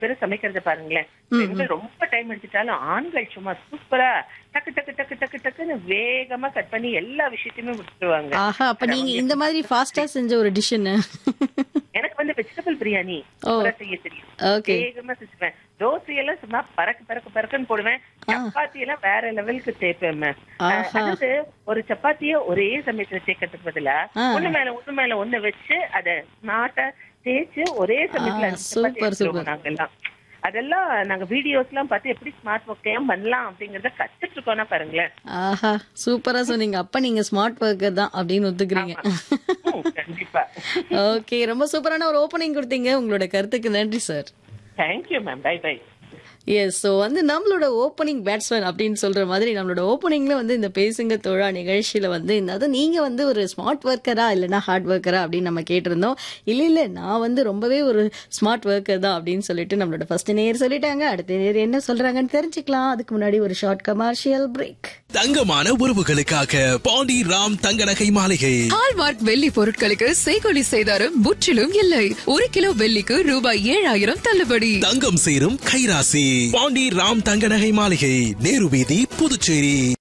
பேரும் சமைக்கிறத பாருங்களேன் பெண்கள் ரொம்ப டைம் எடுத்துட்டாலும் ஆண்கள் சும்மா சூப்பரா டக்கு டக்கு டக்கு டக்கு டக்குன்னு வேகமா கட் பண்ணி எல்லா விஷயத்தையுமே முடிச்சிருவாங்க ஆஹா அப்ப நீங்க இந்த மாதிரி ஃபாஸ்டா செஞ்ச ஒரு டிஷ் என்ன எனக்கு வந்து வெஜிடபிள் பிரியாணி ஓ. சூப்பரா செய்ய தெரியும் ஓகே வேகமா செஞ்சுவேன் தோசை எல்லாம் சும்மா பறக்கு பறக்கு பறக்குன்னு போடுவேன் சப்பாத்தி எல்லாம் வேற லெவலுக்கு தேய்ப்பேன் ma'am. அஹ், ஆஹா. அதாவது ஒரு சப்பாத்திய ஒரே சமயத்துல தேய்க்கிறதுக்கு பதிலா ஆ. ஒண்ணு மேல ஒண்ணு மேல ஒண்ணு வச்சு அத ஸ்மார்ட்டா தேய்ச்சு ஒரே சமயத்துல ஆ, அந்த சப்பாத்தி சூப்பர், எடுத்துருவோம் சூப்பர். நாங்கெல்லாம் அதெல்லாம் நாங்க வீடியோஸ் எல்லாம் பார்த்து எப்படி ஸ்மார்ட் ஒர்க் ஏன் பண்ணலாம் அப்படிங்கறத கத்துட்டு இருக்கோம்னா பாருங்களேன் ஆஹா சூப்பரா சொன்னீங்க அப்ப நீங்க ஸ்மார்ட் ஒர்க்கர் தான் அப்படின்னு ஒத்துக்கிறீங்க ம், கண்டிப்பா ஓகே ரொம்ப சூப்பரான ஒரு ஓப்பனிங் கொடுத்தீங்க உங்களோட கருத்துக்கு நன்றி sir thank you ma'am bye bye yes so வந்து நம்மளோட ஓப்பனிங் பேட்ஸ்மேன் அப்படின்னு சொல்ற மாதிரி நம்மளோட ஓப்பனிங்ல வந்து இந்த பேசுங்க தோழா நிகழ்ச்சியில வந்து இந்த அது நீங்க வந்து ஒரு ஸ்மார்ட் ஒர்க்கரா இல்லைன்னா ஹார்ட் ஒர்க்கரா அப்படின்னு நம்ம கேட்டிருந்தோம் இல்ல இல்ல நான் வந்து ரொம்பவே ஒரு ஸ்மார்ட் ஒர்க்கர் தான் அப்படின்னு சொல்லிட்டு நம்மளோட ஃபர்ஸ்ட் நேர் சொல்லிட்டாங்க அடுத்த நேர் என்ன சொல்றாங்கன்னு தெரிஞ்சுக்கலாம் அதுக்கு முன்னாடி ஒரு ஷார்ட் கமர்ஷியல் பிரேக் தங்கமான உறவுகளுக்காக பாண்டி ராம் தங்க நகை மாளிகை ஹால்மார்க் வெள்ளி பொருட்களுக்கு செய்கொலி செய்தாரும் முற்றிலும் இல்லை ஒரு கிலோ வெள்ளிக்கு ரூபாய் ஏழாயிரம் தள்ளுபடி தங்கம் சேரும் கைராசி பாண்டி ராம் தங்க நகை மாளிகை நேரு வீதி புதுச்சேரி